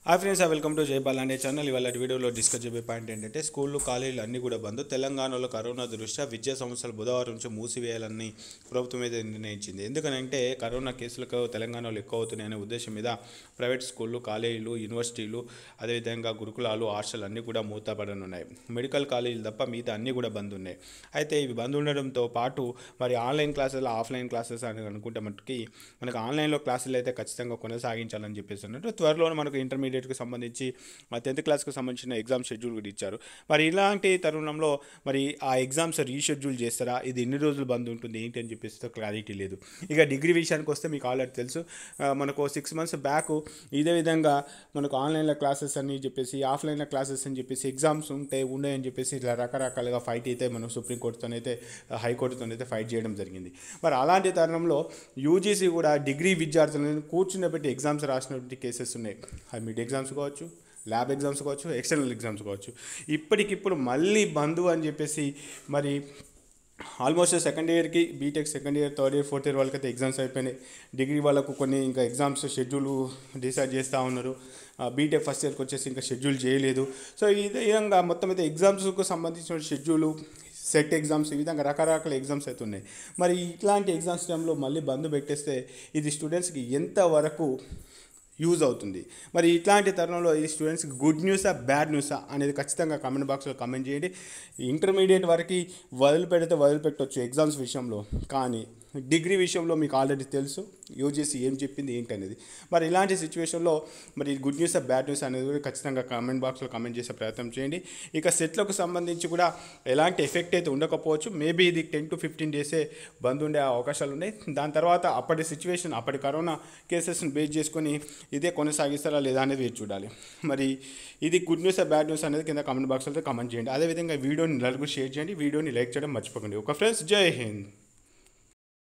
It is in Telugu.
hi friends welcome to Jaipal అనే ఛానల్ ఇవాళ వీడియోలో డిస్కస్ చేయే పాయింట్ ఏంటంటే స్కూళ్ళు కాలేజీలు అన్నీ కూడా బంద్ తెలంగాణలో కరోనా దృష్ట్యా విద్యా సంస్థలు బుధవారం నుంచి మూసివేయాలని ప్రభుత్వం మీద నిర్ణయించింది ఎందుకనంటే కరోనా కేసులకు తెలంగాణలో ఎక్కువ అవుతున్నాయనే ఉద్దేశం మీద ప్రైవేట్ స్కూళ్ళు కాలేజీలు యూనివర్సిటీలు అదేవిధంగా గురుకులాలు హాస్టల్ అన్నీ కూడా మూతపడనున్నాయి మెడికల్ కాలేజీలు తప్ప మిగతా అన్నీ కూడా బంద్ ఉన్నాయి అయితే ఇవి బంద్ ఉండడంతో పాటు మరి ఆన్లైన్ క్లాసెస్ ఆఫ్లైన్ క్లాసెస్ అని అనుకుంటే మటుకి మనకు ఆన్లైన్లో క్లాసులు అయితే ఖచ్చితంగా కొనసాగించాలని చెప్పేసి అన్నట్టు త్వరలో మనకు ఇంటర్మీడియట్కి సంబంధించి టెన్త్ క్లాస్కి సంబంధించిన ఎగ్జామ్ షెడ్యూల్ కూడా ఇచ్చారు మరి ఇలాంటి తరుణంలో మరి ఆ ఎగ్జామ్స్ రీషెడ్యూల్ చేస్తారా ఇది ఎన్ని రోజులు బంద్ ఉంటుంది ఏంటి అని చెప్పేసి క్లారిటీ లేదు ఇక డిగ్రీ విషయానికి వస్తే మీకు ఆల్రెడీ తెలుసు ఆ, మనకు సిక్స్ మంత్స్ బ్యాక్ ఇదే విధంగా మనకు ఆన్లైన్లో క్లాసెస్ అని చెప్పేసి ఆఫ్లైన్లో క్లాసెస్ అని చెప్పేసి ఎగ్జామ్స్ ఉంటే ఉన్నాయని చెప్పేసి ఇలా రకరకాలుగా ఫైట్ అయితే మనం సుప్రీంకోర్టుతోనైతే హైకోర్టుతోనైతే ఫైట్ చేయడం జరిగింది మరి అలాంటి తరుణంలో యూజీసీ కూడా డిగ్రీ విద్యార్థులను కూర్చుండబెట్టి ఎగ్జామ్స్ రాసినటువంటి కేసెస్ ఉన్నాయి అవి మిడ్ ఎగ్జామ్స్ కావచ్చు ల్యాబ్ ఎగ్జామ్స్ కావచ్చు ఎక్స్టర్నల్ ఎగ్జామ్స్ కావచ్చు ఇప్పటికిప్పుడు మళ్ళీ బంధు అని చెప్పేసి మరి ఆల్మోస్ట్ సెకండ్ ఇయర్కి BTech second year third year fourth year వాళ్ళకైతే ఎగ్జామ్స్ అయిపోయినాయి డిగ్రీ వాళ్ళకు కొన్ని ఇంకా ఎగ్జామ్స్ షెడ్యూల్ డిసైడ్ చేస్తూ ఉన్నారు బీటెక్ ఫస్ట్ ఇయర్కి వచ్చేసి ఇంకా షెడ్యూల్ చేయలేదు సో ఇదే విధంగా మొత్తం అయితే ఎగ్జామ్స్కు సంబంధించిన షెడ్యూలు సెట్ ఎగ్జామ్స్ ఈ విధంగా రకరకాల ఎగ్జామ్స్ అయితే ఉన్నాయి మరి ఇట్లాంటి ఎగ్జామ్స్ టైంలో మళ్ళీ బంద్ పెట్టేస్తే ఇది స్టూడెంట్స్కి ఎంతవరకు యూజ్ అవుతుంది మరి ఇట్లాంటి తరుణంలో ఈ స్టూడెంట్స్కి గుడ్ న్యూసా బ్యాడ్ న్యూసా అనేది ఖచ్చితంగా కామెంట్ బాక్స్లో కామెంట్ చేయండి ఇంటర్మీడియట్ వరకు వదిలిపెడితే వదిలిపెట్టవచ్చు ఎగ్జామ్స్ విషయంలో కానీ డిగ్రీ విషయంలో మీకు ఆల్రెడీ తెలుసు యూజీసీ ఏం చెప్పింది ఏంటనేది మరి ఇలాంటి సిచ్యువేషన్లో మరి గుడ్ న్యూస్ బ్యాడ్ న్యూస్ అనేది కూడా ఖచ్చితంగా కామెంట్ బాక్స్లో కామెంట్ చేసే ప్రయత్నం చేయండి ఇక సెట్లకు సంబంధించి కూడా ఎలాంటి ఎఫెక్ట్ అయితే ఉండకపోవచ్చు మేబీ ఇది టెన్ టు ఫిఫ్టీన్ డేసే బంద్ ఉండే అవకాశాలు ఉన్నాయి దాని తర్వాత అప్పటి సిచ్యువేషన్ అప్పటి కరోనా కేసెస్ని బేస్ చేసుకొని ఇదే కొనసాగిస్తారా లేదా అనేది వేచి చూడాలి మరి ఇది గుడ్ న్యూస్ బ్యాడ్ న్యూస్ అనేది కింద కామెంట్ బాక్స్లో కామెంట్ చేయండి అదేవిధంగా వీడియోని నలుగురు షేర్ చేయండి వీడియోని లైక్ చేయడం మర్చిపోకండి ఒక ఫ్రెండ్స్ జై హింద్